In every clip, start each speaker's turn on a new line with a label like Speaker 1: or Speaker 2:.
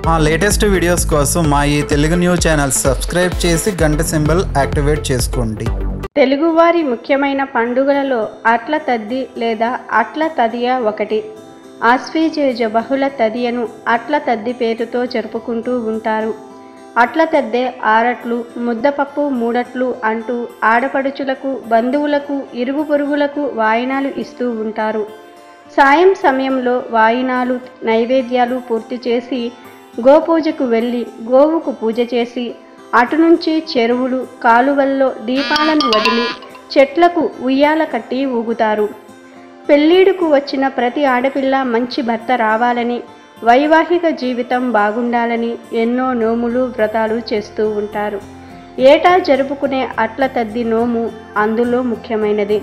Speaker 1: మా latest videos కోసం మా ఈ తెలుగు న్యూస్ ఛానల్ సబ్స్క్రైబ్ చేసి గంట సింబల్ యాక్టివేట్ చేసుకోండి
Speaker 2: తెలుగువారి ముఖ్యమైన పండుగలలో అట్ల తద్ది లేదా అట్ల తదియ ఒకటి ఆశ్వీజేజ బహుళ తదియను అట్ల తద్ది పేరుతో జరుపుకుంటూ ఉంటారు అట్ల తద్దే ఆరట్లు ముద్దపప్పు మూడట్లు అంటూ ఆడపడుచులకు బంధువులకు ఇరుగు పొరుగులకు వాయినాలు ఇస్తూ ఉంటారు సాయం సమయంలో వాయినాలు నైవేద్యాలు పూర్తి చేసి గోపూజకు వెళ్ళి గోవుకు పూజ చేసి అటు నుంచి చెరువులు కాలువల్లో దీపాలను వదిలి చెట్లకు ఉయ్యాల కట్టి ఊగుతారు పెళ్ళీడుకు వచ్చిన ప్రతి ఆడపిల్ల మంచి భర్త రావాలని వైవాహిక జీవితం బాగుండాలని ఎన్నో నోములు వ్రతాలు చేస్తూ ఉంటారు ఏటా జరుపుకునే అట్ల తద్ది నోము అందులో ముఖ్యమైనది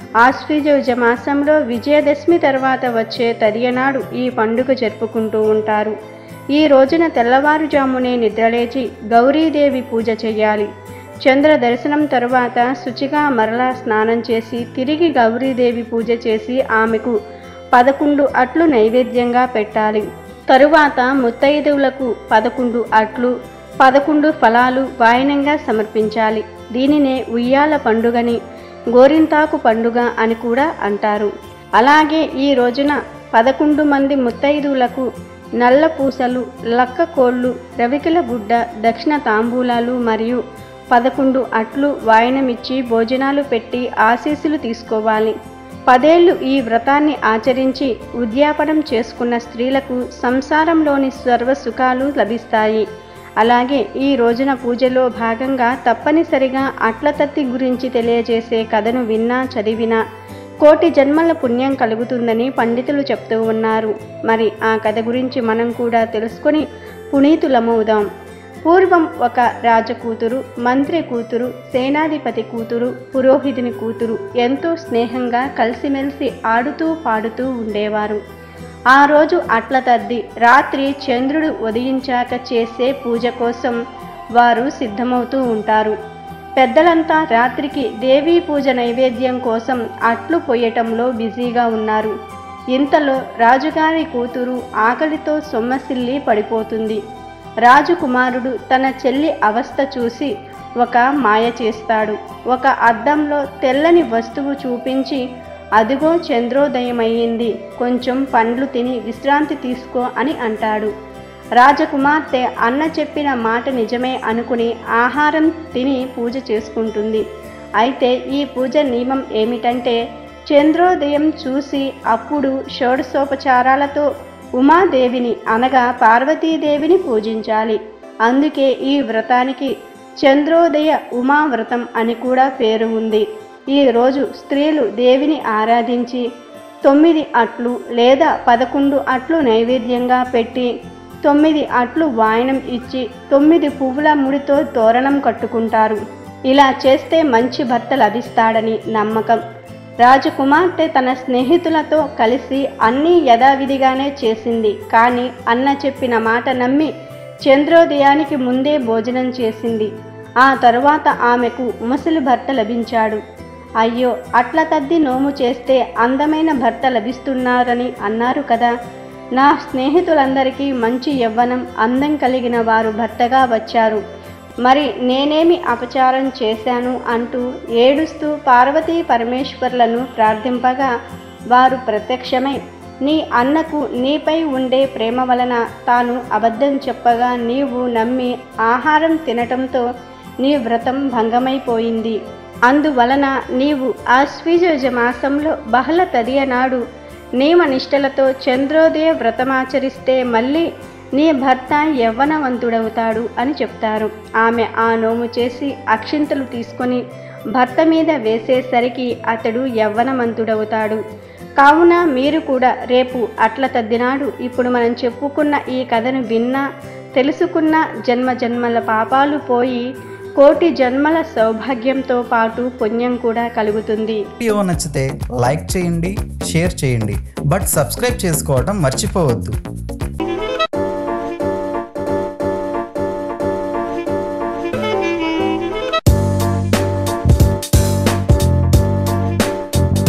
Speaker 2: ఆశ్వీజ మాసంలో విజయదశమి తర్వాత వచ్చే తదియనాడు ఈ పండుగ జరుపుకుంటూ ఉంటారు ఈ రోజున తెల్లవారుజామునే నిద్రలేచి గౌరీదేవి పూజ చేయాలి చంద్ర దర్శనం తరువాత శుచిగా మరలా స్నానం చేసి తిరిగి గౌరీదేవి పూజ చేసి ఆమెకు పదకొండు అట్లు నైవేద్యంగా పెట్టాలి తరువాత ముత్తైదువులకు పదకొండు అట్లు పదకొండు ఫలాలు వాయనంగా సమర్పించాలి దీనినే ఉయ్యాల పండుగని గోరింతాకు పండుగ అని కూడా అంటారు అలాగే ఈ రోజున పదకొండు మంది ముత్తైదువులకు నల్ల పూసలు లక్క కోళ్ళు రవికిల గుడ్డ దక్షిణ తాంబూలాలు మరియు పదకొండు అట్లు వాయనమిచ్చి భోజనాలు పెట్టి ఆశీస్సులు తీసుకోవాలి పదేళ్లు ఈ వ్రతాన్ని ఆచరించి ఉద్యాపనం చేసుకున్న స్త్రీలకు సంసారంలోని సర్వ సుఖాలు లభిస్తాయి అలాగే ఈ రోజున పూజలో భాగంగా తప్పనిసరిగా అట్లతత్తి గురించి తెలియజేసే కథను విన్నా చదివినా కోటి జన్మల పుణ్యం కలుగుతుందని పండితులు చెప్తూ ఉన్నారు మరి ఆ కథ గురించి మనం కూడా తెలుసుకొని పునీతులమవుదాం పూర్వం ఒక రాజకూతురు మంత్రి కూతురు సేనాధిపతి కూతురు పురోహితుని కూతురు ఎంతో స్నేహంగా కలిసిమెలిసి ఆడుతూ పాడుతూ ఉండేవారు ఆ రోజు అట్ల తద్ది రాత్రి చంద్రుడు ఉదయించాక చేసే పూజ కోసం వారు సిద్ధమవుతూ ఉంటారు పెద్దలంతా రాత్రికి దేవీ పూజ నైవేద్యం కోసం అట్లు పొయ్యటంలో బిజీగా ఉన్నారు ఇంతలో రాజుగారి కూతురు ఆకలితో సొమ్మసిల్లి పడిపోతుంది రాజకుమారుడు తన చెల్లి అవస్థ చూసి ఒక మాయ చేస్తాడు ఒక అద్దంలో తెల్లని వస్తువు చూపించి అదిగో చంద్రోదయమయ్యింది కొంచెం పండ్లు తిని విశ్రాంతి తీసుకో అని అంటాడు రాజకుమార్తె అన్న చెప్పిన మాట నిజమే అనుకుని ఆహారం తిని పూజ చేసుకుంటుంది అయితే ఈ పూజ నియమం ఏమిటంటే చంద్రోదయం చూసి అప్పుడు షోడశోపచారాలతో ఉమాదేవిని అనగా పార్వతీదేవిని పూజించాలి అందుకే ఈ వ్రతానికి చంద్రోదయ ఉమా వ్రతం అని కూడా పేరు ఉంది ఈ రోజు స్త్రీలు దేవిని ఆరాధించి తొమ్మిది అట్లు లేదా పదకొండు అట్లు నైవేద్యంగా పెట్టి తొమ్మిది అట్లు వాయనం ఇచ్చి తొమ్మిది పువ్వుల ముడితో తోరణం కట్టుకుంటారు ఇలా చేస్తే మంచి భర్త లభిస్తాడని నమ్మకం రాజకుమార్తె తన స్నేహితులతో కలిసి అన్నీ యథావిధిగానే చేసింది కానీ అన్న చెప్పిన మాట నమ్మి చంద్రోదయానికి ముందే భోజనం చేసింది ఆ తరువాత ఆమెకు ముసలి భర్త లభించాడు అయ్యో అట్ల తద్ది నోము చేస్తే అందమైన భర్త లభిస్తున్నారని అన్నారు కదా నా స్నేహితులందరికీ మంచి యవ్వనం అందం కలిగిన వారు భర్తగా వచ్చారు మరి నేనేమి అపచారం చేశాను అంటూ ఏడుస్తూ పార్వతీ పరమేశ్వర్లను ప్రార్థింపగా వారు ప్రత్యక్షమై నీ అన్నకు నీపై ఉండే ప్రేమ వలన తాను అబద్ధం చెప్పగా నీవు నమ్మి ఆహారం తినటంతో నీ వ్రతం భంగమైపోయింది అందువలన నీవు ఆశ్వీజ మాసంలో బహల తదియ నాడు నియమనిష్టలతో చంద్రోదయ వ్రతమాచరిస్తే మళ్ళీ నీ భర్త యవ్వనవంతుడవుతాడు అని చెప్తారు ఆమె ఆ నోము చేసి అక్షింతలు తీసుకొని భర్త మీద వేసేసరికి అతడు యవ్వనవంతుడవుతాడు కావున మీరు కూడా రేపు అట్ల తద్దినాడు ఇప్పుడు మనం చెప్పుకున్న ఈ కథను విన్నా తెలుసుకున్న జన్మ జన్మల పాపాలు పోయి కోటి జన్మల సౌభాగ్యంతో పాటు పుణ్యం కూడా కలుగుతుంది
Speaker 1: వీడియో నచ్చితే లైక్ చేయండి షేర్ చేయండి బట్ సబ్స్క్రైబ్ చేసుకోవడం మర్చిపోవద్దు